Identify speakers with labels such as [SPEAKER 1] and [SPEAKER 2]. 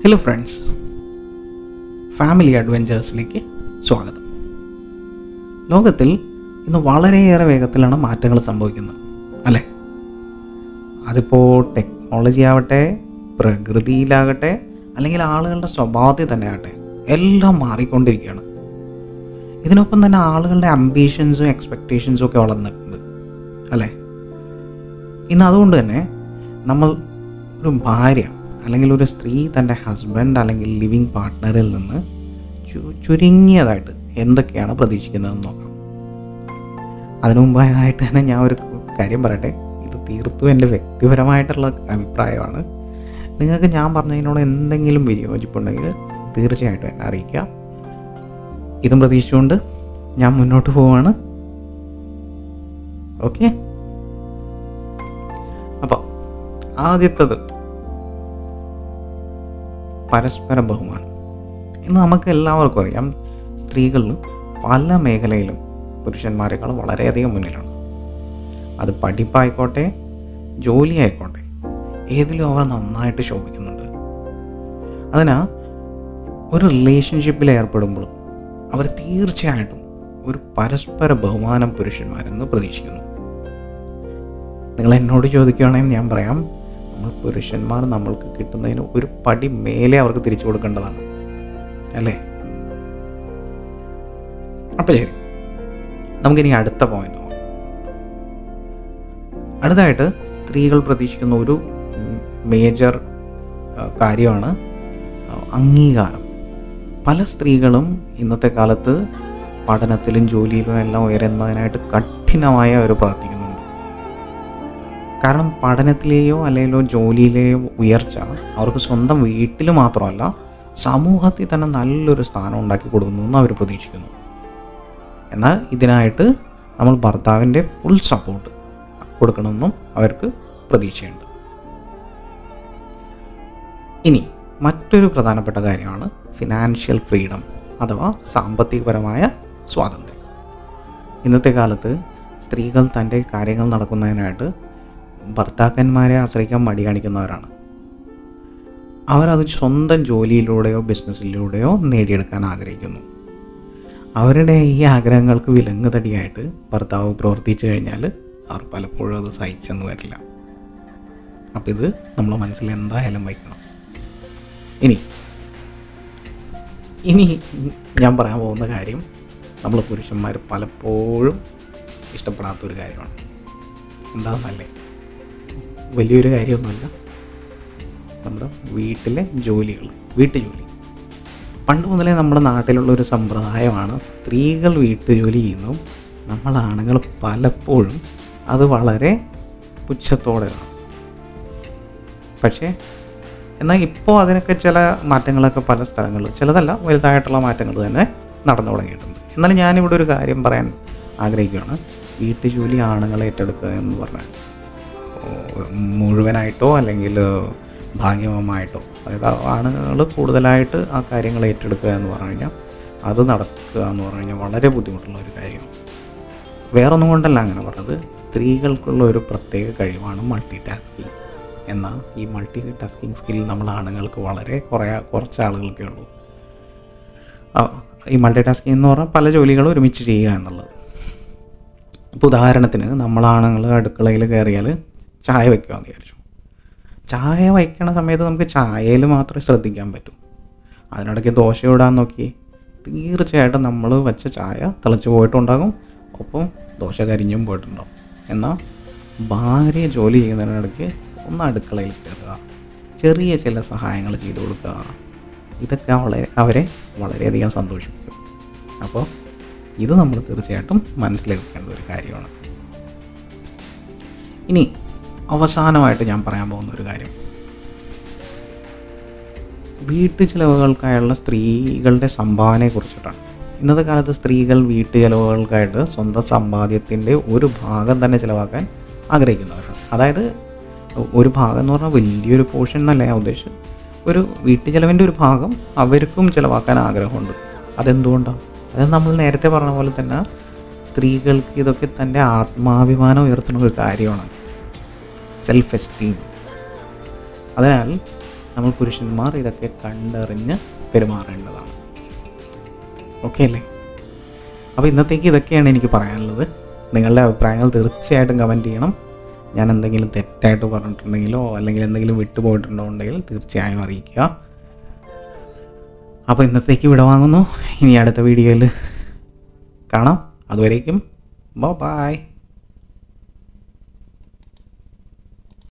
[SPEAKER 1] hello friends family അഡ്വഞ്ചേഴ്സിലേക്ക് സ്വാഗതം ലോകത്തിൽ ഇന്ന് വളരെയേറെ വേഗത്തിലാണ് മാറ്റങ്ങൾ സംഭവിക്കുന്നത് അല്ലേ അതിപ്പോൾ ടെക്നോളജി ആവട്ടെ പ്രകൃതിയിലാകട്ടെ അല്ലെങ്കിൽ ആളുകളുടെ സ്വഭാവത്തിൽ തന്നെ ആകട്ടെ എല്ലാം മാറിക്കൊണ്ടിരിക്കുകയാണ് ഇതിനൊപ്പം തന്നെ ആളുകളുടെ അംബീഷൻസും എക്സ്പെക്റ്റേഷൻസും ഒക്കെ വളർന്നിട്ടുണ്ട് അല്ലേ ഇന്ന് അതുകൊണ്ട് തന്നെ നമ്മൾ ഒരു ഭാര്യ അല്ലെങ്കിൽ ഒരു സ്ത്രീ തൻ്റെ ഹസ്ബൻഡ് അല്ലെങ്കിൽ ലിവിങ് പാർട്ട്ണറിൽ നിന്ന് ചു- ചുരുങ്ങിയതായിട്ട് എന്തൊക്കെയാണ് പ്രതീക്ഷിക്കുന്നതെന്ന് നോക്കാം അതിനു മുമ്പായിട്ട് തന്നെ ഞാൻ ഒരു കാര്യം പറയട്ടെ ഇത് തീർത്തും എൻ്റെ വ്യക്തിപരമായിട്ടുള്ള അഭിപ്രായമാണ് നിങ്ങൾക്ക് ഞാൻ പറഞ്ഞതിനോട് എന്തെങ്കിലും വിയോജിപ്പുണ്ടെങ്കിൽ തീർച്ചയായിട്ടും എന്നെ അറിയിക്കുക ഇതും പ്രതീക്ഷിച്ചുകൊണ്ട് ഞാൻ മുന്നോട്ട് പോവാണ് ഓക്കെ അപ്പോൾ ആദ്യത്തത് പരസ്പര ബഹുമാനം ഇന്ന് നമുക്ക് എല്ലാവർക്കും അറിയാം സ്ത്രീകൾ പല മേഖലയിലും പുരുഷന്മാരെക്കാൾ വളരെയധികം മുന്നിലാണ് അത് പഠിപ്പായിക്കോട്ടെ ജോലി ആയിക്കോട്ടെ ഏതിലും അവർ നന്നായിട്ട് ശോഭിക്കുന്നുണ്ട് അതിനാ ഒരു റിലേഷൻഷിപ്പിൽ ഏർപ്പെടുമ്പോഴും അവർ തീർച്ചയായിട്ടും ഒരു പരസ്പര ബഹുമാനം പുരുഷന്മാരെന്ന് പ്രതീക്ഷിക്കുന്നു നിങ്ങൾ എന്നോട് ചോദിക്കുകയാണെങ്കിൽ ഞാൻ പറയാം നമ്മൾ പുരുഷന്മാർ നമ്മൾക്ക് കിട്ടുന്നതിന് ഒരു പടി മേലെ അവർക്ക് തിരിച്ചു കൊടുക്കേണ്ടതാണ് അല്ലേ അപ്പം ശരി നമുക്കിനി അടുത്ത പോയിന്റ് നോക്കാം അടുത്തായിട്ട് സ്ത്രീകൾ പ്രതീക്ഷിക്കുന്ന ഒരു മേജർ കാര്യമാണ് ആ, അംഗീകാരം പല സ്ത്രീകളും ഇന്നത്തെ കാലത്ത് പഠനത്തിലും ജോലിയിലും എല്ലാം ഉയരുന്നതിനായിട്ട് കഠിനമായി അവർ പ്രവർത്തിക്കുന്നുണ്ട് കാരണം പഠനത്തിലെയോ അല്ലെങ്കിൽ ജോലിയിലെയോ ഉയർച്ച അവർക്ക് സ്വന്തം വീട്ടിൽ മാത്രമല്ല സമൂഹത്തിൽ തന്നെ നല്ലൊരു സ്ഥാനം ഉണ്ടാക്കി കൊടുക്കുന്നു എന്ന് അവർ പ്രതീക്ഷിക്കുന്നു എന്നാൽ ഇതിനായിട്ട് നമ്മൾ ഭർത്താവിൻ്റെ ഫുൾ സപ്പോർട്ട് കൊടുക്കണമെന്നും അവർക്ക് പ്രതീക്ഷയുണ്ട് ഇനി മറ്റൊരു പ്രധാനപ്പെട്ട കാര്യമാണ് ഫിനാൻഷ്യൽ ഫ്രീഡം അഥവാ സാമ്പത്തികപരമായ സ്വാതന്ത്ര്യം ഇന്നത്തെ കാലത്ത് സ്ത്രീകൾ തൻ്റെ കാര്യങ്ങൾ നടക്കുന്നതിനായിട്ട് ഭർത്താക്കന്മാരെ ആശ്രയിക്കാൻ മടി കാണിക്കുന്നവരാണ് അവരത് സ്വന്തം ജോലിയിലൂടെയോ ബിസിനസ്സിലൂടെയോ നേടിയെടുക്കാൻ ആഗ്രഹിക്കുന്നു അവരുടെ ഈ ആഗ്രഹങ്ങൾക്ക് വിലങ്ങ് തടിയായിട്ട് ഭർത്താവ് പ്രവർത്തിച്ചു കഴിഞ്ഞാൽ അവർ പലപ്പോഴും അത് സഹിച്ചെന്ന് വരില്ല അപ്പം ഇത് നമ്മൾ മനസ്സിൽ എന്തായാലും വയ്ക്കണം ഇനി ഇനി ഞാൻ പറയാൻ പോകുന്ന കാര്യം നമ്മൾ പുരുഷന്മാർ പലപ്പോഴും ഇഷ്ടപ്പെടാത്തൊരു കാര്യമാണ് എന്താണെന്നല്ലേ വലിയൊരു കാര്യമൊന്നുമല്ല നമ്മുടെ വീട്ടിലെ ജോലികൾ വീട്ടുജോലി പണ്ട് മുതലേ നമ്മുടെ നാട്ടിലുള്ള ഒരു സമ്പ്രദായമാണ് സ്ത്രീകൾ വീട്ടുജോലി ചെയ്യുന്നു നമ്മൾ ആണുങ്ങൾ പലപ്പോഴും അത് വളരെ പുച്ഛത്തോടെ കാണും പക്ഷേ എന്നാൽ ഇപ്പോൾ അതിനൊക്കെ ചില മാറ്റങ്ങളൊക്കെ പല സ്ഥലങ്ങളിൽ ചിലതല്ല വലുതായിട്ടുള്ള മാറ്റങ്ങൾ തന്നെ നടന്നു തുടങ്ങിയിട്ടുണ്ട് എന്നാലും ഞാനിവിടെ ഒരു കാര്യം പറയാൻ ആഗ്രഹിക്കുകയാണ് വീട്ടുജോലി ആണുങ്ങൾ ഏറ്റെടുക്കുക എന്ന് പറഞ്ഞാൽ ഓ, മുഴുവനായിട്ടോ അല്ലെങ്കിൽ ഭാഗ്യമായിട്ടോ അതായത് ആണുങ്ങൾ കൂടുതലായിട്ട് ആ കാര്യങ്ങൾ ഏറ്റെടുക്കുക എന്ന് പറഞ്ഞു കഴിഞ്ഞാൽ അത് നടക്കുക എന്ന് പറഞ്ഞു കഴിഞ്ഞാൽ വളരെ ബുദ്ധിമുട്ടുള്ള ഒരു കാര്യമാണ് വേറൊന്നും കൊണ്ടല്ല അങ്ങനെ പറഞ്ഞത് സ്ത്രീകൾക്കുള്ള ഒരു പ്രത്യേക കഴിവാണ് മൾട്ടി ടാസ്കിങ് എന്നാൽ ഈ മൾട്ടി ടാസ്കിങ് സ്കിൽ നമ്മൾ ആണുങ്ങൾക്ക് വളരെ കുറേ കുറച്ച് ആളുകൾക്കേ ഉള്ളൂ ആ, ഈ മൾട്ടി ടാസ്കിങ് എന്ന് പറഞ്ഞാൽ പല ജോലികളും ഒരുമിച്ച് ചെയ്യുക എന്നുള്ളത് ഇപ്പോൾ ഉദാഹരണത്തിന് നമ്മളാണുങ്ങൾ അടുക്കളയിൽ കയറിയാൽ ചായ വയ്ക്കുമെന്ന് വിചാരിച്ചു ചായ വയ്ക്കണ സമയത്ത് നമുക്ക് ചായയിൽ മാത്രമേ ശ്രദ്ധിക്കാൻ പറ്റൂ അതിനിടയ്ക്ക് ദോശ ഇടാൻ നോക്കി തീർച്ചയായിട്ടും നമ്മൾ വെച്ച ചായ തിളച്ച് പോയിട്ടുണ്ടാകും ഒപ്പം ദോശ കരിഞ്ഞും പോയിട്ടുണ്ടാകും എന്നാൽ ഭാര്യ ജോലി ചെയ്യുന്നതിനിടയ്ക്ക് ഒന്ന് അടുക്കളയിൽ കയറുക ചെറിയ ചില സഹായങ്ങൾ ചെയ്തു കൊടുക്കുക ഇതൊക്കെ അവളെ അവരെ വളരെയധികം സന്തോഷിപ്പിക്കും അപ്പോൾ ഇത് നമ്മൾ തീർച്ചയായിട്ടും മനസ്സിലാക്കേണ്ട ഒരു കാര്യമാണ് ഇനി അവസാനമായിട്ട് ഞാൻ പറയാൻ പോകുന്ന ഒരു കാര്യം വീട്ടു ചിലവുകൾക്കായുള്ള സ്ത്രീകളുടെ സംഭാവനയെ കുറിച്ചിട്ടാണ് ഇന്നത്തെ കാലത്ത് സ്ത്രീകൾ വീട്ടു ചിലവുകൾക്കായിട്ട് സ്വന്തം സമ്പാദ്യത്തിൻ്റെ ഒരു ഭാഗം തന്നെ ചിലവാക്കാൻ ആഗ്രഹിക്കുന്നവരാണ് അതായത് ഒരു ഭാഗം എന്ന് പറഞ്ഞാൽ വലിയൊരു പോർഷൻ എന്നല്ല ഞാൻ ഉദ്ദേശിച്ചത് ഒരു വീട്ടു ചിലവിൻ്റെ ഒരു ഭാഗം അവർക്കും ചിലവാക്കാൻ ആഗ്രഹമുണ്ട് അതെന്തുകൊണ്ടാണ് അത് നമ്മൾ നേരത്തെ പറഞ്ഞ പോലെ തന്നെ സ്ത്രീകൾക്ക് ഇതൊക്കെ തൻ്റെ ആത്മാഭിമാനം ഉയർത്തുന്ന ഒരു കാര്യമാണ് സെൽഫ് എസ്റ്റീം അതിനാൽ നമ്മൾ പുരുഷന്മാർ ഇതൊക്കെ കണ്ടറിഞ്ഞ് പെരുമാറേണ്ടതാണ് ഓക്കെ അല്ലേ അപ്പോൾ ഇന്നത്തേക്ക് ഇതൊക്കെയാണ് എനിക്ക് പറയാനുള്ളത് നിങ്ങളുടെ അഭിപ്രായങ്ങൾ തീർച്ചയായിട്ടും കമൻറ്റ് ചെയ്യണം ഞാൻ എന്തെങ്കിലും തെറ്റായിട്ട് പറഞ്ഞിട്ടുണ്ടെങ്കിലോ അല്ലെങ്കിൽ എന്തെങ്കിലും വിട്ടുപോയിട്ടുണ്ടോ ഉണ്ടെങ്കിൽ തീർച്ചയായും അറിയിക്കുക അപ്പോൾ ഇന്നത്തേക്ക് വിട വാങ്ങുന്നു ഇനി അടുത്ത വീഡിയോയിൽ കാണാം അതുവരേക്കും ബൈ